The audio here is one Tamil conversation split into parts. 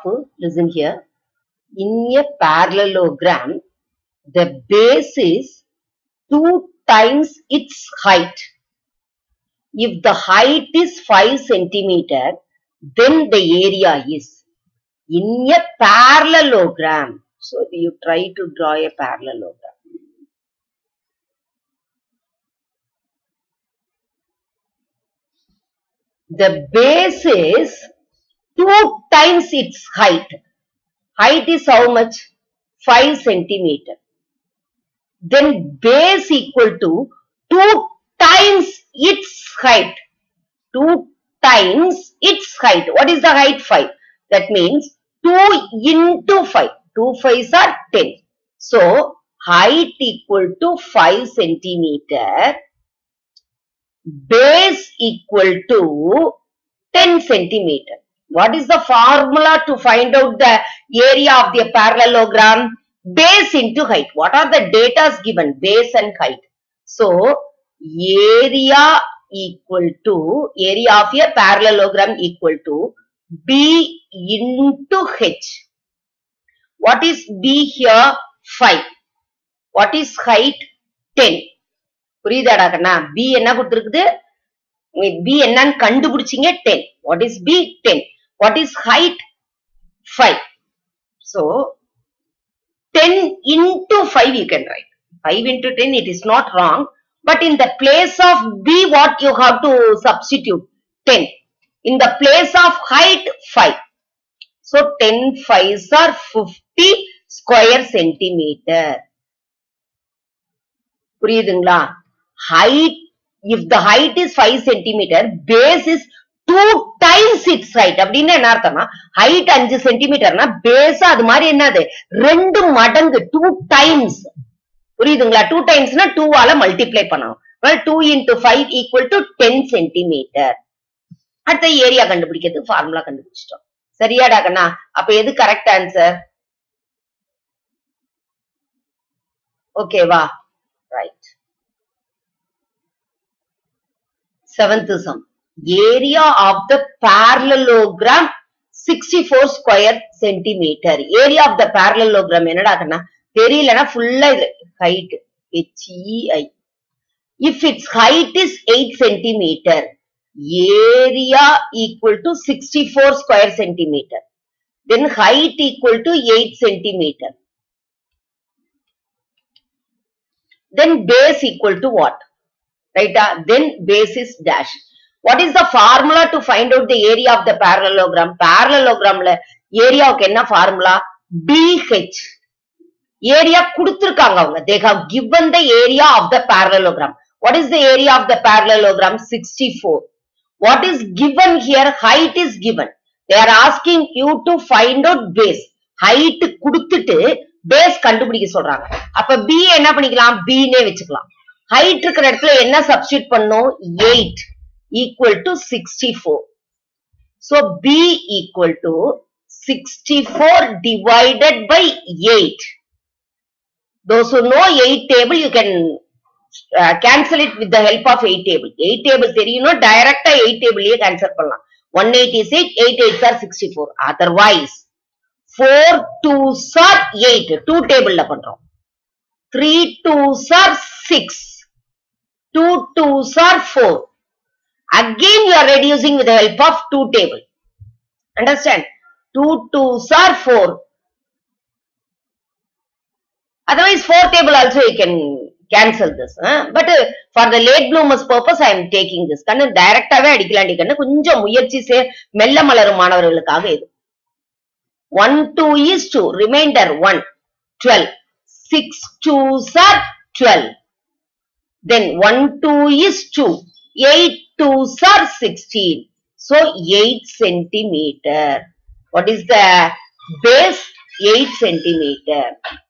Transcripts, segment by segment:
listen here in a parallelogram the base is two times its height if the height is 5 centimeter then the area is in a parallelogram so you try to draw a parallelogram the base is two times its height. Height is how much? 5 centimeter. Then base equal to 2 times its height. 2 times its height. What is the height? 5. That means 2 into 5. 2 5s are 10. So, height equal to 5 centimeter base equal to 10 centimeter. What is the formula to find out the area of the parallelogram? Base into height. What are the datas given? Base and height. So, area equal to, area of a parallelogram equal to B into H. What is B here? 5. What is height? 10. புரியுதாடா கண்ணா பி என்ன கொடுத்துருக்குது பி என்னன்னு கண்டுபிடிச்சிங்க ten what is B ten what is height five so ten into five you can write five into ten it is not wrong but in the place of B what you have to substitute ten in the place of height five so ten fives are fifty square centimetre புரியுதுங்களா height if the height is 5 centimeter base is 2 times its height அப்படின்னு என்ன அர்த்தம்னா height 5 சென்டிமீட்டர்னா பேஸ் அது மாதிரி என்னது ரெண்டு மடங்கு டூ டைம்ஸ் புரியுதுங்களா டூ டைம்ஸ்னா டூ ஆல மல்டிப்ளை பண்ணணும் two into five equal to ten centimetre அடுத்த ஏரியா கண்டுபிடிக்கிறதுக்கு ஃபார்முலா கண்டுபிடிச்சிட்டோம் சரியாடா கண்ணா அப்ப எது கரெக்ட் ஆன்சர் ஓகேவா right seventh sum. Area of the parallelogram 64 square centimeter. Area of the parallelogram என்னடா கண்ணா தெரியலனா ஃபுல்லா இது height HEI. If its height is 8 centimeter, area equal to 64 square centimeter. Then height equal to 8 centimeter. Then base equal to what? right uh, then base is dash what is the formula to find out the area of the parallelogram parallelogramல ஏரியாவுக்கு என்ன ஃபார்முலா bh ஏரியா கொடுத்திருக்காங்க அவங்க they have given the area of the parallelogram what is the area of the parallelogram 64 what is given here height is given they are asking you to find out base height கொடுத்துட்டு base கண்டுபிடிக்க சொல்றாங்க அப்ப b என்ன பண்ணிக்கலாம் b னே வச்சுக்கலாம் ஹைட் இருக்கிற இடத்துல என்ன சப்ஸ்டியூட் பண்ணும் eight equal to sixty four so B equal to sixty four divided by eight those who know 8 table you can uh, cancel it with the help of 8 table 8 table தெரியணும் டைரக்டா 8 டேபிள்லயே கேன்சல் பண்ணலாம் 186 8 8s are 64 otherwise 4 2s are 8 2 டேபிள்ல பண்றோம் 3 2s are 6 2 2s are 4 again you are reducing with the help of 2 table understand 2 2s are 4 otherwise 4 table also you can cancel this huh? but uh, for the late bloomers purpose i am taking this கண்ணு டைரக்டாவே அடிக்கலாண்டி கண்ணு கொஞ்சம் முயற்சி சே மெல்ல மலரும் மாணவர்களுக்காக இது 1 2 is 2 remainder 1 12 6 2s are 12 then 1 2 is 2 8 2s are 16 so 8 centimeter what is the base 8 centimeter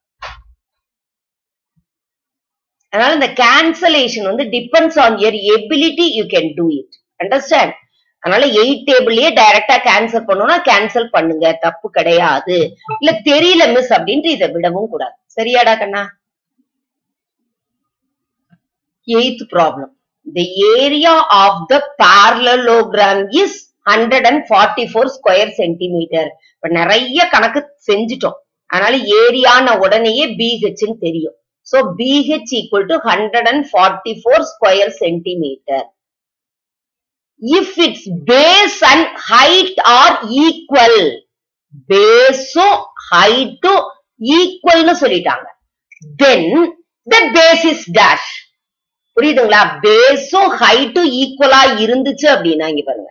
அதனால இந்த கேன்சலேஷன் வந்து depends on your ability you can do it understand அதனால எயிட் டேபிள்லயே டைரக்டா கேன்சல் பண்ணணும்னா கேன்சல் பண்ணுங்க தப்பு கிடையாது இல்ல தெரியல மிஸ் அப்படின்ட்டு இதை விடவும் கூடாது சரியாடா கண்ணா eighth problem the area of the parallelogram is 144 square centimeter இப்ப நிறைய கணக்கு செஞ்சுட்டோம் அதனால ஏரியான உடனேயே பிஹெச்னு தெரியும் so B H equal to hundred and forty four square centimetre if it's base and height are equal பேஸும் ஹைட்டும் ஈக்குவல்னு சொல்லிட்டாங்க then the base is dash புரியுதுங்களா பேஸும் ஹைட்டும் ஈக்குவலா இருந்துச்சு அப்படின்னா இங்க பாருங்க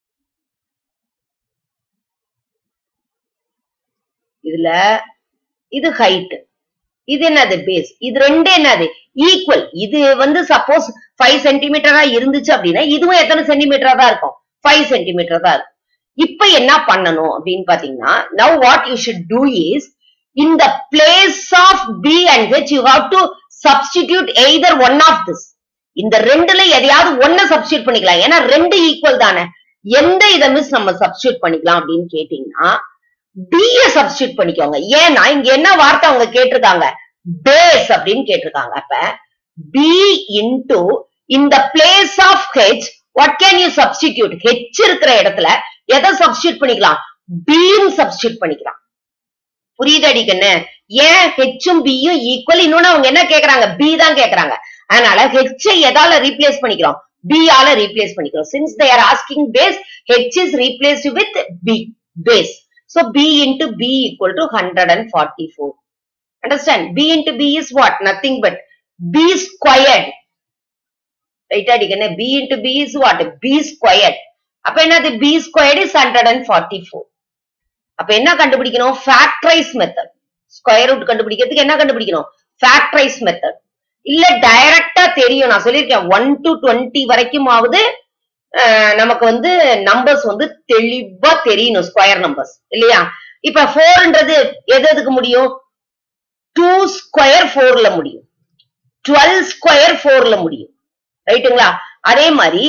இதுல இது ஹைட் இது என்னது பேஸ் இது ரெண்டு என்னது ஈக்குவல் இது வந்து சப்போஸ் ஃபைவ் சென்டிமீட்டரா இருந்துச்சு அப்படின்னா இதுவும் எத்தனை சென்டிமீட்டரா தான் இருக்கும் ஃபைவ் சென்டிமீட்டர் தான் இருக்கும் இப்ப என்ன பண்ணணும் அப்படின்னு பாத்தீங்கன்னா now what you should do is in the place of B and H you have to substitute either one of this இந்த ரெண்டுல எதையாவது ஒன்ன சப்ஸ்டியூட் பண்ணிக்கலாம் ஏன்னா ரெண்டு ஈக்குவல் தானே எந்த இதை மிஸ் நம்ம சப்ஸ்டியூட் பண்ணிக்கலாம் அப்படின்னு கேட்டீங்கன்னா B ய சப்ஸ்டியூட் பண்ணிக்கோங்க ஏன்னா இங்க என்ன வார்த்தை அவங்க கேட்டிருக்காங்க பேஸ் அப்படின்னு கேட்டிருக்காங்க அப்ப B into in the place of H what can you substitute H இருக்கிற இடத்துல எதை சப்ஸ்டியூட் பண்ணிக்கலாம் B யும் சப்ஸ்டியூட் பண்ணிக்கலாம் புரியுது அடிக்கண்ணு ஏன் ஹெச்சும் பியும் ஈக்குவல் இன்னொன்னு அவங்க என்ன கேக்குறாங்க பி தான் கேக்குறாங்க அதனால ஹெச் எதால ரீப்ளேஸ் பண்ணிக்கிறோம் பி ஆல ரீப்ளேஸ் பண்ணிக்கிறோம் since they are asking base h is replaced with b base so b into b equal to hundred and forty four understand b into b is what nothing but b squared right அடிக்கண்ணு b into b is what b squared அப்ப என்னது b squared is hundred and forty four அப்ப என்ன கண்டுபிடிக்கணும் ஃபேக்டரைஸ் மெத்தட் ஸ்கொயர் ரூட் கண்டுபிடிக்கிறதுக்கு என்ன கண்டுபிடிக்கணும் ஃபேக்டரைஸ் மெத்தட் இல்ல டைரக்டா தெரியும் நான் சொல்லியிருக்கேன் ஒன் டு டுவெண்ட்டி வரைக்கும் ஆகுது நமக்கு வந்து நம்பர்ஸ் வந்து தெளிவா தெரியணும் ஸ்கொயர் நம்பர்ஸ் இல்லையா இப்ப ஃபோர்ன்றது எது எதுக்கு முடியும் டூ ஸ்கொயர் ஃபோர்ல முடியும் டுவெல் ஸ்கொயர் ஃபோர்ல முடியும் ரைட்டுங்களா அதே மாதிரி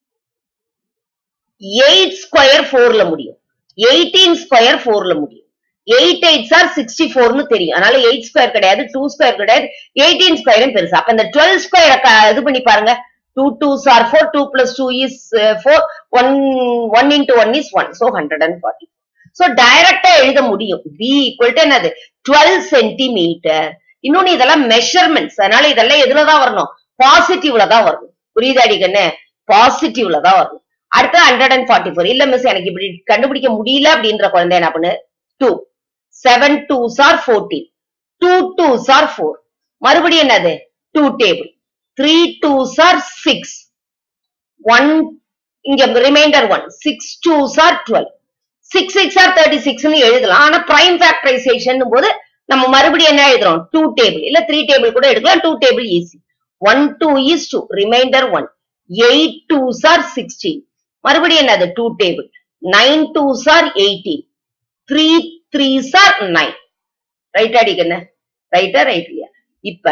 எயிட் ஸ்கொயர் ஃபோர்ல முடியும் எயிட்டீன் ஸ்கொயர் ஃபோர்ல முடியும் எயிட் எயிட் சார் சிக்ஸ்டி ஃபோர்னு தெரியும் அதனால எயிட் ஸ்கொயர் கிடையாது டூ ஸ்கொயர் கிடையாது எயிட்டீன் ஸ்கொயரும் பெருசு அப்ப இந்த டுவெல் ஸ்கொயர் இது பண்ணி பாருங்க two twos are four two plus two is four one one into one is one so hundred and forty so டைரக்டா எழுத முடியும் பி ஈக்குவல் டு என்னது டுவெல் சென்டிமீட்டர் இன்னொன்னு இதெல்லாம் மெஷர்மெண்ட்ஸ் அதனால இதெல்லாம் எதுலதான் வரணும் பாசிட்டிவ்ல தான் வரணும் புரியுதா அடிக்கண்ணு பாசிட்டிவ்ல தான் வரணும் அடுத்து ஹண்ட்ரட் அண்ட் ஃபார்ட்டி ஃபோர் இல்ல மிஸ் எனக்கு இப்படி கண்டுபிடிக்க முடியல அப்படின்ற குழந்தை என்ன பண்ணு two seven twos are fourteen two twos are four மறுபடியும் என்னது two table three twos are six one இங்க remainder one six twos are twelve six six are thirty சிக்ஸ்னு எழுதலாம் ஆனா பிரைம் ஃபேக்டரைசேஷன் போது நம்ம மறுபடியும் என்ன எழுதுறோம் டூ டேபிள் இல்ல த்ரீ டேபிள் கூட எடுக்கலாம் two table easy one two is two remainder one eight twos are sixteen மறுபடியும் என்னது two table nine twos are eighteen three threes are nine right அடிக்கண்ண ரைட்டா ரைட் இல்லையா இப்ப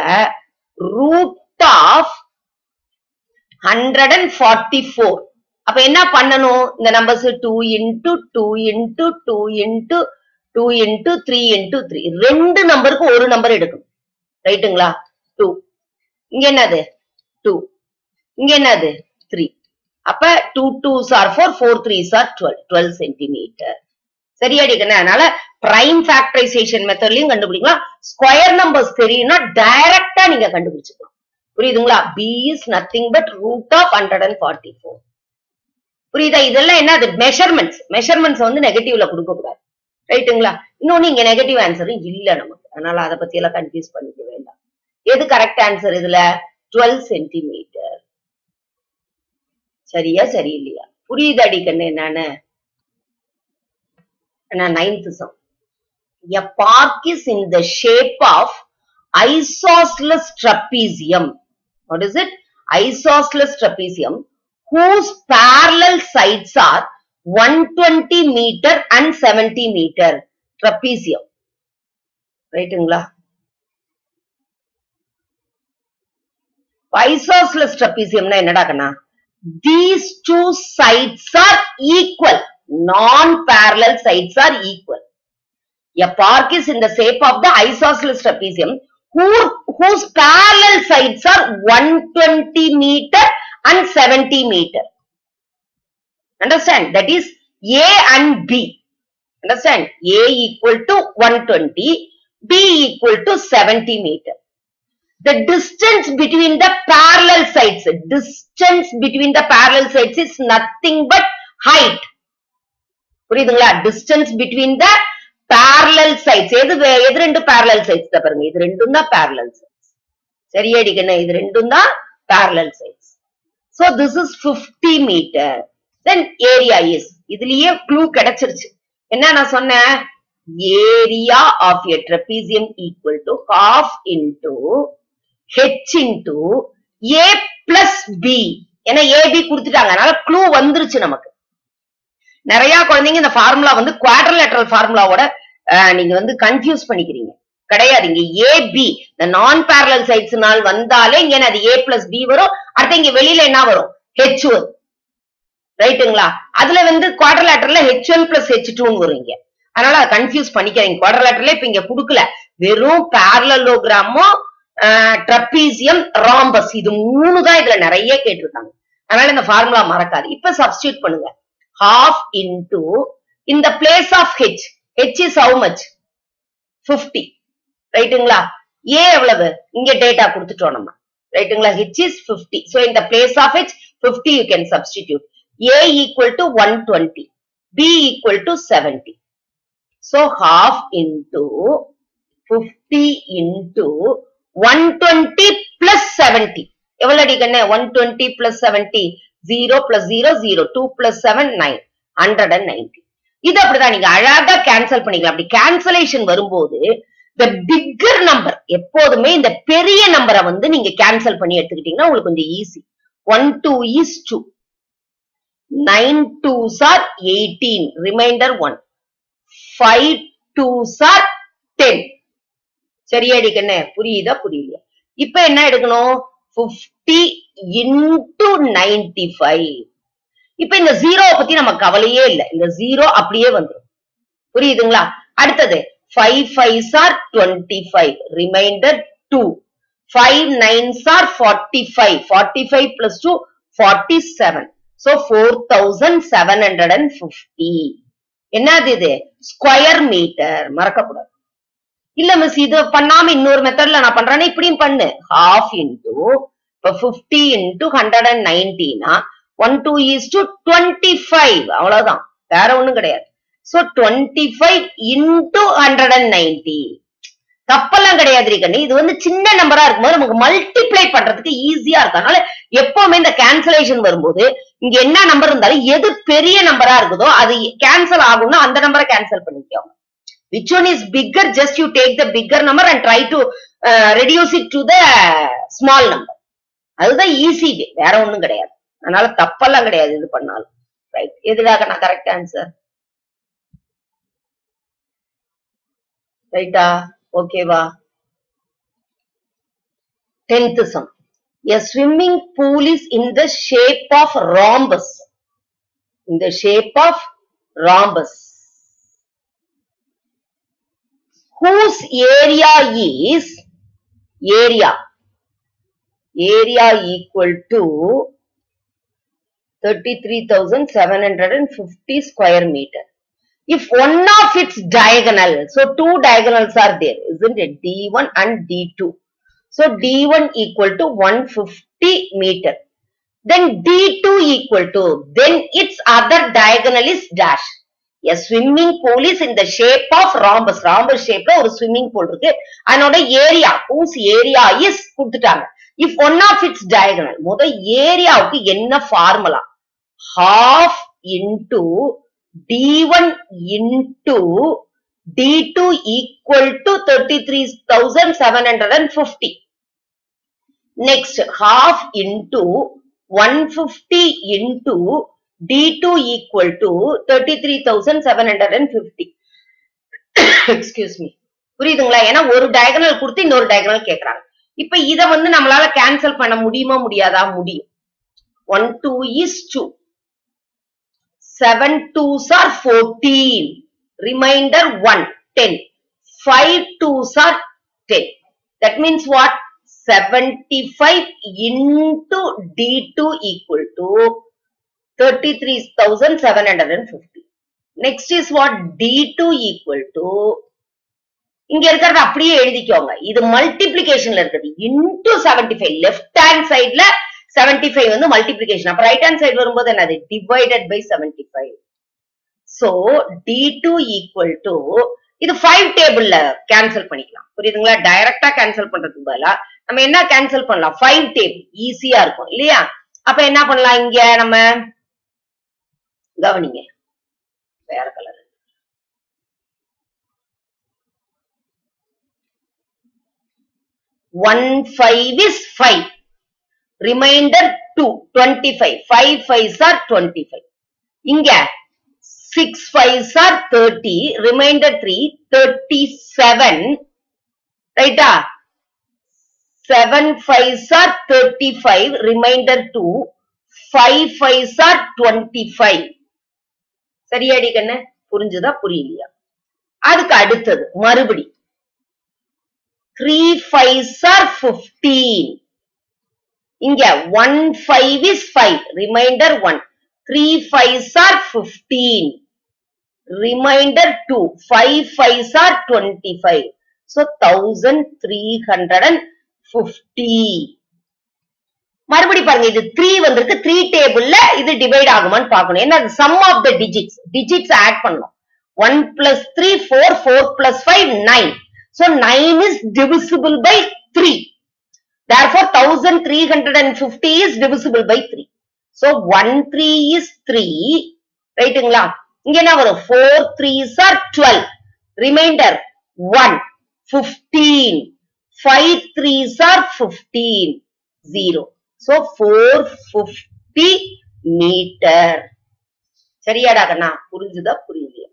root of hundred and forty four அப்ப என்ன பண்ணணும் இந்த numbers two into two into two into two into three into three ரெண்டு நம்பருக்கு ஒரு நம்பர் எடுக்கணும் ரைட்டுங்களா டூ இங்க என்னது டூ இங்க என்னது த்ரீ அப்ப two twos are four four threes are twelve twelve centimetre சரியாடிக்கணும் அதனால பிரைம் ஃபேக்டரைசேஷன் மெத்தட்லயும் கண்டுபிடிக்கலாம் ஸ்கொயர் நம்பர்ஸ் தெரியும்னா டைரக்டா நீங்க கண்டுபிடிச்சுக்கலாம் புரியுதுங்களா b is nothing but root of hundred and forty four புரியுதா இதெல்லாம் என்ன அது மெஷர்மெண்ட்ஸ் மெஷர்மெண்ட்ஸ் வந்து நெகட்டிவ்ல கொடுக்க கூடாது ரைட்டுங்களா இன்னொன்னு இங்க நெகட்டிவ் ஆன்சரும் இல்ல நமக்கு அதனால அதை பத்தி எல்லாம் கன்ஃபியூஸ் பண்ணிக்க வேண்டாம் எது கரெக்ட் ஆன்சர் இதுல டுவெல் சென்டிமீட்டர் சரியா சரியில்லையா புரியுது அடிக்கண்ணு என்னன்னு ninth sum A park is in the shape of isosceles trapezium. What is it? Isosceles trapezium whose parallel sides are 120 meter and 70 meter. Trapezium. ரைட்டுங்களா isosceles trapeziumனா என்னடா கண்ணா these two sides are equal non-parallel sides are equal a park is in the shape of the isosceles trapezium who, whose parallel sides are 120 meter and 70 meter understand that is a and b Understand? A equal to 120, B equal to 70 meter. The distance between the parallel sides, distance between the parallel sides is nothing but height. புரியுதுங்களா distance between the parallel sides எது வே- எது ரெண்டு parallel sides தான் பாருங்க இது ரெண்டும் தான் parallel sides சரியாடி கண்ணு இது ரெண்டும் தான் parallel sides so this is 50 meter then area is இதுலயே clue கிடைச்சிருச்சு என்ன நான் சொன்னேன் area of a trapezium equal to half into h into a plus b ஏன்னா ab கொடுத்துட்டாங்க அதனால க்ளூ வந்துருச்சு நமக்கு நிறைய குழந்தைங்க இந்த ஃபார்முலா வந்து குவாட்ரலேட்டரல் ஃபார்முலாவோட நீங்க வந்து கன்ஃபியூஸ் பண்ணிக்கிறீங்க கிடையாது இங்க ஏபி இந்த நான் பேரலல் சைட்ஸ்னால் வந்தாலே இங்க அது ஏ பிளஸ் பி வரும் அடுத்து இங்க வெளியில என்ன வரும் ஹெச் வரும் ரைட்டுங்களா அதுல வந்து குவாட்ரலேட்டர்ல ஹெச் ஒன் பிளஸ் ஹெச் டூன்னு வரும் இங்க அதனால அதை கன்ஃபியூஸ் பண்ணிக்கிறீங்க குவாட்ரலேட்டர்ல இப்ப இங்க கொடுக்கல வெறும் பேரலோகிராமும் ட்ரப்பீசியம் ராம்பஸ் இது மூணு தான் இதுல நிறைய கேட்டிருக்காங்க அதனால இந்த ஃபார்முலா மறக்காது இப்ப சப்ஸ்டியூட் பண்ணுங்க half into in the place of h h is how much 50 ரைட்டுங்களா a எவ்வளவு இங்க டேட்டா கொடுத்துட்டோம் நம்ம ரைட்டுங்களா h is 50 so in the place of h 50 you can substitute a equal to 120 b equal to 70 so half into 50 into 120 plus 70 எவ்வளவு அடி கண்ணு 120 plus 70 0 plus 0 0 2 plus 7 9 190 இது அப்படிதான் நீங்க அழகா கேன்சல் பண்ணிக்கலாம் அப்படி கேன்சலேஷன் வரும்போது the bigger நம்பர் எப்போதுமே இந்த பெரிய நம்பரை வந்து நீங்க கேன்சல் பண்ணி எடுத்துக்கிட்டீங்கன்னா உங்களுக்கு கொஞ்சம் easy one two is two nine twos are eighteen remainder one five twos are ten சரியாடி கண்ணே புரியுதா புரியலையா இப்ப என்ன எடுக்கணும் 50 இன்டு நைன்டி ஃபைவ் இப்ப இந்த ஜீரோவை பத்தி நம்ம கவலையே இல்ல இந்த ஜீரோ அப்படியே வந்துடும் புரியுதுங்களா அடுத்தது five five are twenty five remainder two five nines are forty five forty five plus two forty seven so four thousand seven hundred and fifty என்னது இது ஸ்கொயர் மீட்டர் மறக்கக்கூடாது இல்ல மிஸ் இது பண்ணாம இன்னொரு மெத்தட்ல நான் பண்றேன்னா இப்படியும் பண்ணு ஹாஃப் இன்டூ இப்ப பிப்டி இன்டூ ஹண்ட்ரட் அண்ட் நைன்டினா one two is two twenty five அவ்வளவுதான் வேற ஒண்ணும் கிடையாது so twenty five into hundred and ninety தப்பெல்லாம் கிடையாது கண்ணு இது வந்து சின்ன நம்பரா இருக்கும்போது நமக்கு மல்டிப்ளை பண்றதுக்கு ஈஸியா இருக்கும் அதனால எப்பவுமே இந்த கேன்சலேஷன் வரும்போது இங்க என்ன நம்பர் இருந்தாலும் எது பெரிய நம்பரா இருக்குதோ அது கேன்சல் ஆகும்னா அந்த நம்பரை கேன்சல் பண்ணிக்கோங்க which one is bigger just you take the bigger number and try to uh, reduce it to the small number அதுதான் ஈஸி வேற ஒண்ணும் கிடையாது அதனால தப்பெல்லாம் கிடையாது இது பண்ணாலும் ரைட் எதுக்காக நான் கரெக்ட் ஆன்சர் ரைட்டா ஓகேவா tenth sum A swimming pool is in the shape of rhombus. In the shape of rhombus. whose area is area area equal to 33750 square meter if one of its diagonal so two diagonals are there isn't it d1 and d2 so d1 equal to 150 meter then d2 equal to then its other diagonal is dash a swimming pool is in the shape of rhombus rhombus shape ல ஒரு swimming pool இருக்கு அதனோட ஏரியா whose area is கொடுத்துட்டாங்க if one of its diagonal முத ஏரியாவுக்கு என்ன formula half into d1 into d2 equal to 33750 next half into 150 into D2 equal to 33,750. Excuse me. புரியுதுங்களா ஏன்னா ஒரு டயகனல் கொடுத்து இன்னொரு டயகனல் கேக்குறாங்க இப்ப இத வந்து நம்மளால கேன்சல் பண்ண முடியுமா முடியாதா முடியும் one two is two seven twos are fourteen remainder one ten five twos are ten that means what seventy five into d two equal to 33,750. Next is what d two equal to இங்க இருக்கிறத அப்படியே எழுதிக்கோங்க இது மல்டிபிளிகேஷன்ல இருக்குது into seventy five left hand சைட்ல செவன்டி ஃபைவ் வந்து மல்டிபிளிகேஷன் அப்ப ரைட் ஹேண்ட் சைடு வரும்போது என்னது divided by seventy five so d two equal to இது ஃபைவ் டேபிள்ல கேன்சல் பண்ணிக்கலாம் புரியுதுங்களா டைரக்டா கேன்சல் பண்றதுக்கு பதிலா நம்ம என்ன கேன்சல் பண்ணலாம் ஃபைவ் டேபிள் ஈஸியா இருக்கும் இல்லையா அப்ப என்ன பண்ணலாம் இங்க நம்ம கவனிங்க வேற colour one five is five remainder two twenty five five five are twenty five இங்க six five are thirty remainder three thirty seven ரைட்டா seven five are thirty five remainder two five five are twenty five சரியாடி கண்ணு புரிஞ்சுதா புரியலையா அதுக்கு அடுத்தது மறுபடி த்ரீ ஃபைவ் ஆர் பிப்டீன் இங்க one five is five remainder one three five are fifteen remainder two five five are twenty five so thousand three hundred and fifty மறுபடி பாருங்க இது த்ரீ வந்திருக்கு த்ரீ டேபிள்ல இது டிவைட் ஆகுமான்னு பார்க்கணும் ஏன்னா sum of the digits digits add பண்ணணும் one plus three four four plus five nine so nine is divisible by three therefore 1350 is divisible by 3 so 1 3 is 3 ரைட்டுங்களா இங்க என்ன வரும் 4 3s are 12 remainder 1 15 5 3s are 15 0 so 450 meter சரியாடா கண்ணா புரிஞ்சுதா புரியலையா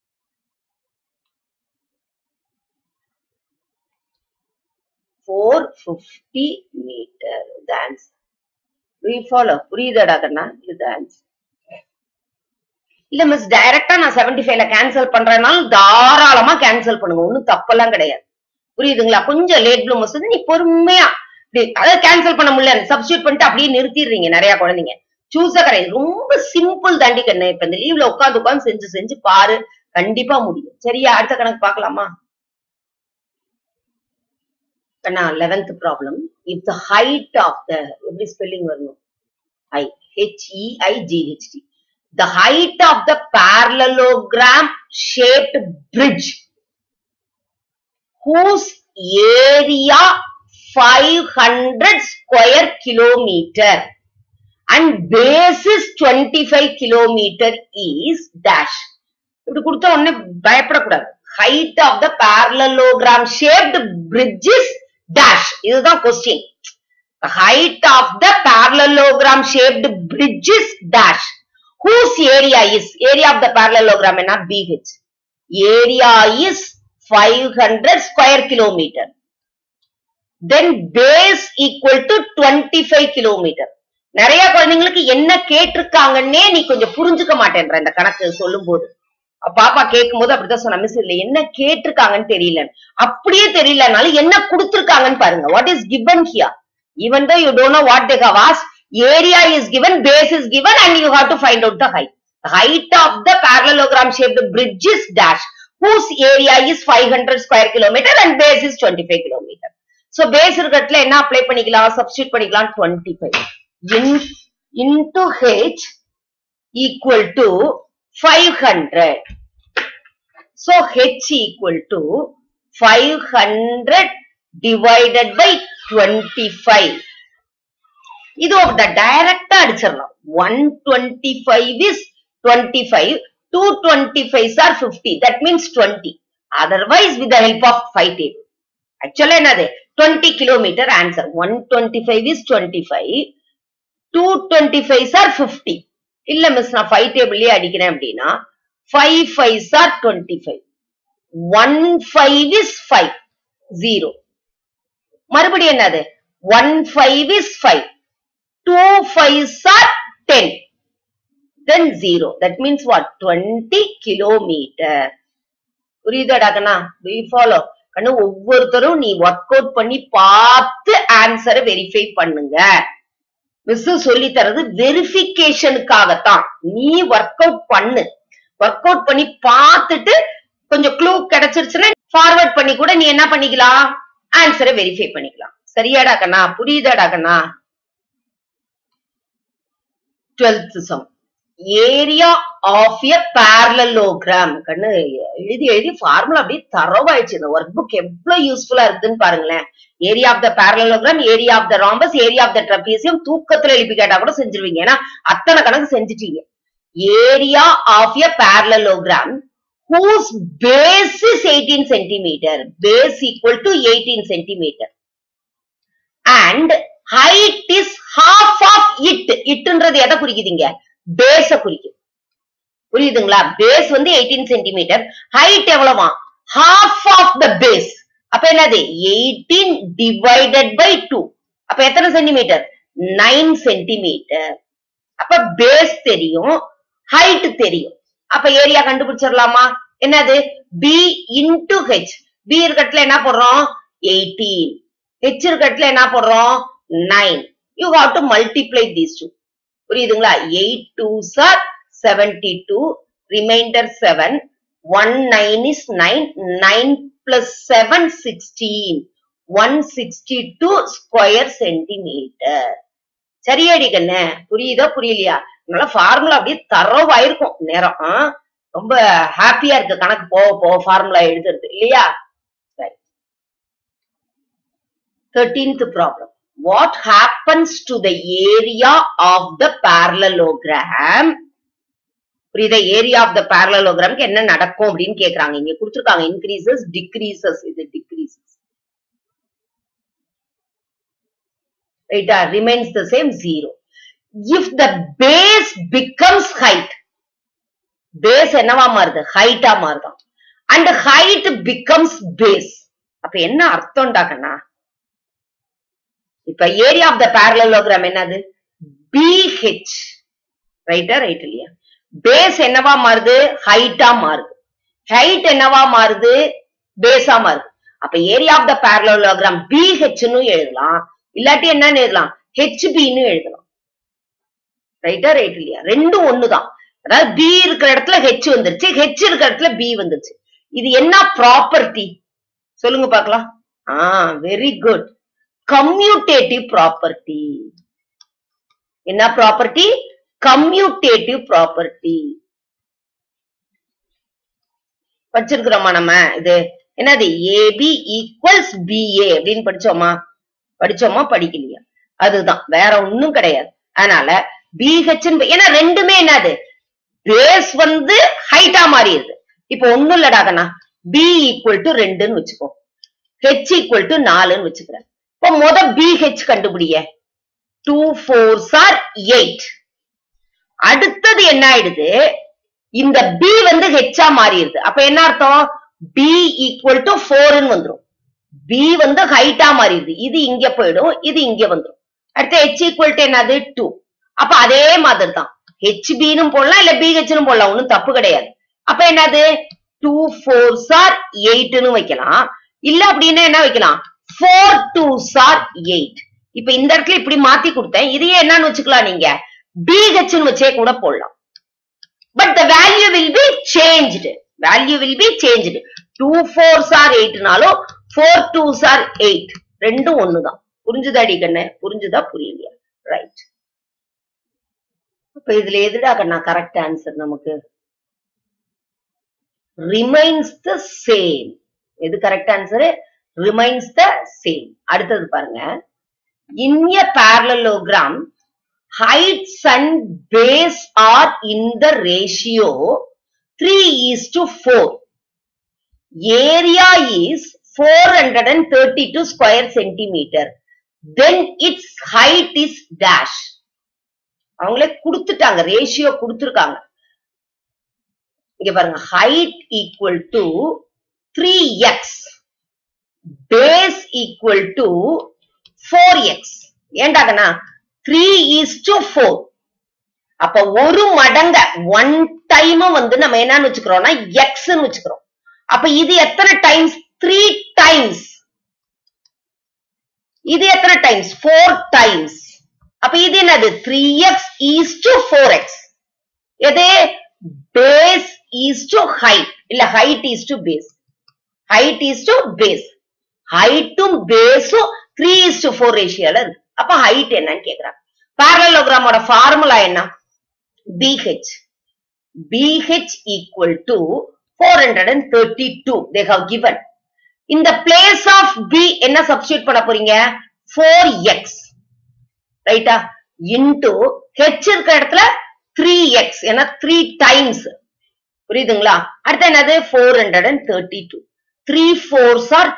ஃபோர் ஃபிஃப்டி மீட்டர் இது ஆன்சர் வி ஃபாலோ புரியுதாடா கண்ணா இது ஆன்சர் இல்ல மிஸ் டைரக்டா நான் செவன்டி ஃபைவ்ல கேன்சல் பண்றேனால தாராளமா கேன்சல் பண்ணுங்க ஒன்னும் தப்பெல்லாம் கிடையாது புரியுதுங்களா கொஞ்சம் லேட் ப்ளூமர்ஸ் வந்து நீ பொறுமையா அதாவது கேன்சல் பண்ண முடியல சப்ஸ்டியூட் பண்ணிட்டு அப்படியே நிறுத்திடுறீங்க நிறைய குழந்தைங்க சூஸா கிடையாது ரொம்ப சிம்பிள் தாண்டி கண்ணு இப்ப இந்த லீவ்ல உட்காந்து உட்காந்து செஞ்சு செஞ்சு பாரு கண்டிப்பா முடியும் சரியா அடுத்த கணக்கு பார்க்கலாமா கண்ணா eleventh problem if the height of the எப்படி ஸ்பெல்லிங் வரணும் I H E I G H T the height of the parallelogram shaped bridge whose area 500 square kilometer and base is 25 kilometer is dash இப்படி கொடுத்த உடனே பயப்படக்கூடாது height of the parallelogram shaped bridge is dash இதுதான் question height of the parallelogram shaped bridge is dash whose area is area of the parallelogram என்ன BH area is 500 square kilometer then base equal to 25 kilometer நிறைய குழந்தைங்களுக்கு என்ன கேட்டிருக்காங்கன்னே நீ கொஞ்சம் புரிஞ்சுக்க மாட்டேன்ற இந்த கணக்கு சொல்லும் போது பாப்பா கேட்கும் போது அப்படிதான் சொன்ன மிஸ் இல்ல என்ன கேட்டிருக்காங்கன்னு தெரியல அப்படியே தெரியலனாலும் என்ன கொடுத்திருக்காங்கன்னு பாருங்க what is given here even though you don't know what they have asked area is given base is given and you have to find out the height the height of the parallelogram shaped bridge is dash whose area is 500 square kilometer and base is 25 kilometer so base இருக்கட்ல என்ன அப்ளை பண்ணிக்கலாம் சப்ஸ்டிட் பண்ணிக்கலாம் 25 in into h equal to 500 so h equal to 500 divided by 25 இது of the டைரக்டா அடிச்சிடலாம் 125 is 25 225s are 50 that means 20 otherwise with the help of 5 table actually என்னது 20 kilometer answer 125 is 25 225s are 50 இல்ல மிஸ் நான் 5 டேபிள்லயே அடிக்கிறேன் அப்படின்னா 5 5s are 25 1 5 is 5 0 மறுபடியும் என்னது 1 5 is 5 2 5s are 10 then 0 that means what 20 kilometer புரியுதாடா Kanna do you follow கண்ணு ஒவ்வொருத்தரும் நீ ஒர்க் அவுட் பண்ணி பார்த்து ஆன்சரை வெரிஃபை பண்ணுங்க மிஸ் சொல்லி தரது வெரிஃபிகேஷனுக்காகத்தான் நீ ஒர்க் அவுட் பண்ணு ஒர்க் அவுட் பண்ணி பார்த்துட்டு கொஞ்சம் க்ளூ கிடைச்சிருச்சுன்னா ஃபார்வர்ட் பண்ணி கூட நீ என்ன பண்ணிக்கலாம் ஆன்சரை வெரிஃபை பண்ணிக்கலாம் சரியாடா கண்ணா புரியுதாடா கண்ணா twelfth sum area of a parallelogram கண்ணு எழுதி எழுதி ஃபார்முலா அப்படியே தரவாயிடுச்சு இந்த ஒர்க் புக் எவ்வளவு யூஸ்ஃபுல்லா இருக்குன்னு பாருங்களேன் area of the parallelogram area of the rhombus area of the trapezium தூக்கத்துல எழுப்பி கேட்டா கூட செஞ்சிருவீங்க ஏன்னா அத்தனை கணக்கு செஞ்சுட்டீங்க area of a parallelogram whose base is 18 centimeter base equal to 18 centimeter and height is half of it itன்றது எதை குறிக்குதுங்க பேஸ குறிக்குது புரியுதுங்களா பேஸ் வந்து 18 சென்டிமீட்டர் ஹைட் எவ்வளவா half of the base அப்ப என்னது 18 divided by 2 அப்ப எத்தனை சென்டிமீட்டர் 9 சென்டிமீட்டர் அப்ப பேஸ் தெரியும் ஹைட் தெரியும் அப்ப ஏரியா கண்டுபிடிச்சிடலாமா என்னது பி இன்டு ஹெச் பி இருக்கட்டுல என்ன போடுறோம் எயிட்டீன் ஹெச் இருக்கட்டுல என்ன போடுறோம் nine you have to multiply these two புரியுதுங்களா eight twos are seventy two remainder seven one nine is nine nine plus seven sixteen one sixty two square centimetre சரியாடி கண்ணு புரியுதா புரியலையா அதனால ஃபார்முலா அப்படியே தரவாயிருக்கும் நேரம் ஆ? ரொம்ப ஹாப்பியா இருக்கு கணக்கு போக போக ஃபார்முலா எழுதுறது இல்லையா thirteenth problem what happens to the area of the parallelogram புரியுதா ஏரியா ஆஃப் த parallelogram என்ன நடக்கும் அப்படின்னு கேக்குறாங்க இங்க கொடுத்துருக்காங்க இன்க்ரீசஸ் டிக்ரீசஸ் இது டிக்ரீசஸ் ரைட்டா remains the same zero if the base becomes height base என்னவா மாறுது ஹைட்டா மாறுதான் அண்ட் ஹைட் பிகம்ஸ் பேஸ் அப்ப என்ன அர்த்தம்டா கண்ணா இப்ப ஏரியா ஆஃப் த parallelogram என்னது பிஹெச் ரைட்டா ரைட் இல்லையா பேஸ் என்னவா மாறுது ஹைட்டா மாறுது ஹைட் என்னவா மாறுது பேஸா மாறுது அப்ப ஏரியா ஆஃப் த parallelogram பிஹெச்னு எழுதலாம் இல்லாட்டி என்னன்னு எழுதலாம் ஹெச்பின்னு எழுதலாம் ரைட்டா ரைட் இல்லையா ரெண்டும் ஒண்ணுதான் அதாவது பி இருக்கிற இடத்துல ஹெச் வந்துருச்சு ஹெச் இருக்கிற இடத்துல பி வந்துருச்சு இது என்ன ப்ராப்பர்ட்டி சொல்லுங்க பார்க்கலாம் ஆ வெரி குட் கம்யூட்டேட்டிவ் ப்ராப்பர்ட்டி என்ன ப்ராப்பர்ட்டி கம்யூட்டேட்டிவ் ப்ராப்பர்ட்டி படிச்சிருக்கிறோமா நம்ம இது என்னது ஏபி ஈக்குவல்ஸ் பிஏ அப்படின்னு படிச்சோமா படிச்சோமா படிக்கலையா அதுதான் வேற ஒண்ணும் கிடையாது அதனால பிஹெச் ஏன்னா ரெண்டுமே என்னது பேஸ் வந்து ஹைட்டா மாறிடுது இப்போ ஒண்ணும் இல்லடாகண்ணா பி ஈக்குவல் டு ரெண்டுன்னு வச்சுக்கோ ஹெச் ஈக்குவல் டு நாலுன்னு வச்சுக்கிறேன் இப்போ முத பிஹெச் கண்டுபிடிய டூ ஃபோர்ஸ் ஆர் எயிட் அடுத்தது என்ன ஆயிடுது இந்த பி வந்து ஹெச்சா மாறிடுது அப்ப என்ன அர்த்தம் பி ஈக்குவல் டு ஃபோர்னு வந்துரும் பி வந்து ஹைட்டா மாறிடுது இது இங்க போயிடும் இது இங்க வந்துரும் அடுத்து ஹெச் ஈக்குவல் டு என்னது டூ அப்ப அதே மாதிரி தான் ஹெச்பின்னு போடலாம் இல்ல பிஹெச்னு போடலாம் ஒண்ணும் தப்பு கிடையாது அப்ப என்னது டூ ஃபோர் சார் எயிட்னு வைக்கலாம் இல்ல அப்படின்னா என்ன வைக்கலாம் ஃபோர் டூ சார் எயிட் இப்ப இந்த இடத்துல இப்படி மாத்தி கொடுத்தேன் இதையே என்னன்னு வச்சுக்கலாம் நீங்க பிஹெச்னு வச்சே கூட போடலாம் but the value will be changed value will be changed two fours are எயிட்னாலும் ஃபோர் டூ சார் எயிட் ரெண்டும் ஒண்ணுதான் புரிஞ்சுதாடி கண்ணு புரிஞ்சுதா புரியலையா ரைட் இப்ப இதுல எதுடா கண்ணா கரெக்ட் ஆன்சர் நமக்கு ரிமைன்ஸ் த சேம் எது correct answer remains the same அடுத்தது பாருங்க இன் எ parallelogram heights and base are in the ratio 3 is to 4 area is 432 square centimeter then its height is dash அவங்களே கொடுத்துட்டாங்க ரேஷியோ கொடுத்துருக்காங்க இங்க பாருங்க height equal to three x base equal to four x ஏண்டாகண்ணா த்ரீ இஸ் டு ஃபோர் அப்ப ஒரு மடங்க ஒன் டைமும் வந்து நம்ம என்னன்னு வச்சுக்கிறோம்னா எக்ஸ்ன்னு வச்சுக்கிறோம் அப்ப இது எத்தனை டைம்ஸ் த்ரீ டைம்ஸ் இது எத்தனை டைம்ஸ் ஃபோர் டைம்ஸ் அப்ப இது என்னது three x is to four x எது பேஸ் ஈஸ் டு ஹைட் இல்ல height is to base height is to base ஹைட்டும் பேஸும் த்ரீ இஸ் டு ஃபோர் ரேஷியோல இருக்கு அப்ப ஹைட் என்னன்னு கேக்குறாங்க parallelogram ஃபார்முலா என்ன BH BH equal to 432 they have given in the place of B என்ன substitute பண்ண போறீங்க 4x ரைட்டா into H இருக்கிற இடத்துல 3x ஏன்னா 3 times புரியுதுங்களா அடுத்து என்னது 432 3 4s are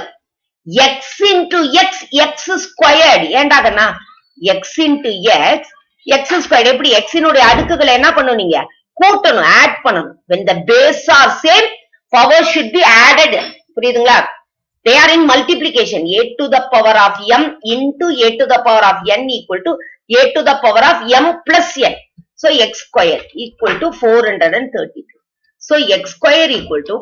12 x into x x squared ஏண்டா கண்ணா x into x x squared எப்படி x இனுடைய அடுக்குகளை என்ன பண்ணணும் நீங்க கூட்டணும் ஆட் பண்ணணும் when the base are same power should be added புரியுதுங்களா they are in multiplication a to the power of m into a to the power of n equal to a to the power of m plus n so x square equal to 432 so x square equal to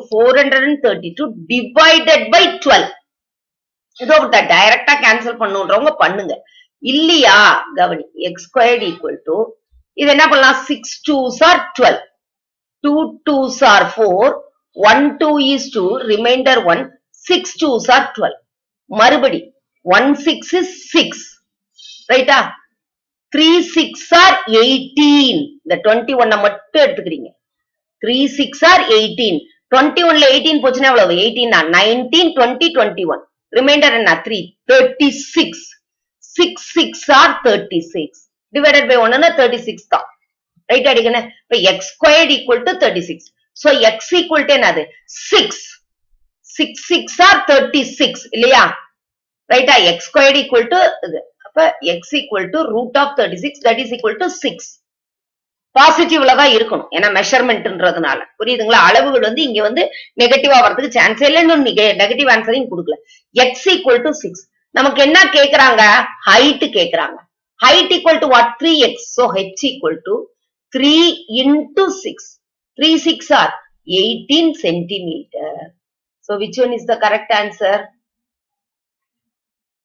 432 divided by 12 இதோ டைரக்டா கேன்சல் பண்ணுன்றவங்க பண்ணுங்க இல்லையா கவனி எக்ஸ் ஸ்கொயர்ட் ஈக்குவல் டு இது என்ன பண்ணலாம் six twos are twelve two twos are four one two is two remainder one six twos are twelve மறுபடி ஒன் சிக்ஸ் இஸ் சிக்ஸ் ரைட்டா த்ரீ சிக்ஸ் ஆர் எயிட்டீன் இந்த டுவெண்ட்டி ஒன்ன மட்டும் எடுத்துக்கிறீங்க three six are eighteen twenty ஒன்ல எயிட்டீன் போச்சுன்னா எவ்வளவு eighteen nineteen twenty twenty one remainder என்ன three thirty six six six are thirty six divided by ஒன்னு தேர்ட்டி சிக்ஸ் தான் ரைட் அடிக்கணும் இப்ப X squared equal to thirty six so x equal to என்னது six six six are thirty six இல்லையா ரைட்டா எக்ஸ் ஸ்கொயர்ட் ஈக்குவல் டு இது அப்ப x equal to root of thirty six that is equal to six பாசிட்டிவ்ல தான் இருக்கணும் ஏன்னா மெஷர்மெண்ட்ன்றதுனால புரியுதுங்களா அளவுகள் வந்து இங்க வந்து நெகட்டிவா வரதுக்கு சான்ஸ் இல்லைன்னு நெகட்டிவ் ஆன்சரையும் கொடுக்கல எக்ஸ் ஈக்குவல் டு சிக்ஸ் நமக்கு என்ன கேக்குறாங்க ஹைட் கேக்குறாங்க height equal to what three x so h equal to three into six three six are eighteen centimetre so which one is the correct answer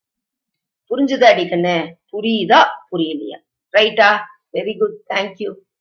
புரிஞ்சுதா அடிக்கண்ணு புரியுதா புரியலையா ரைட்டா வெரி குட் தேங்க்யூ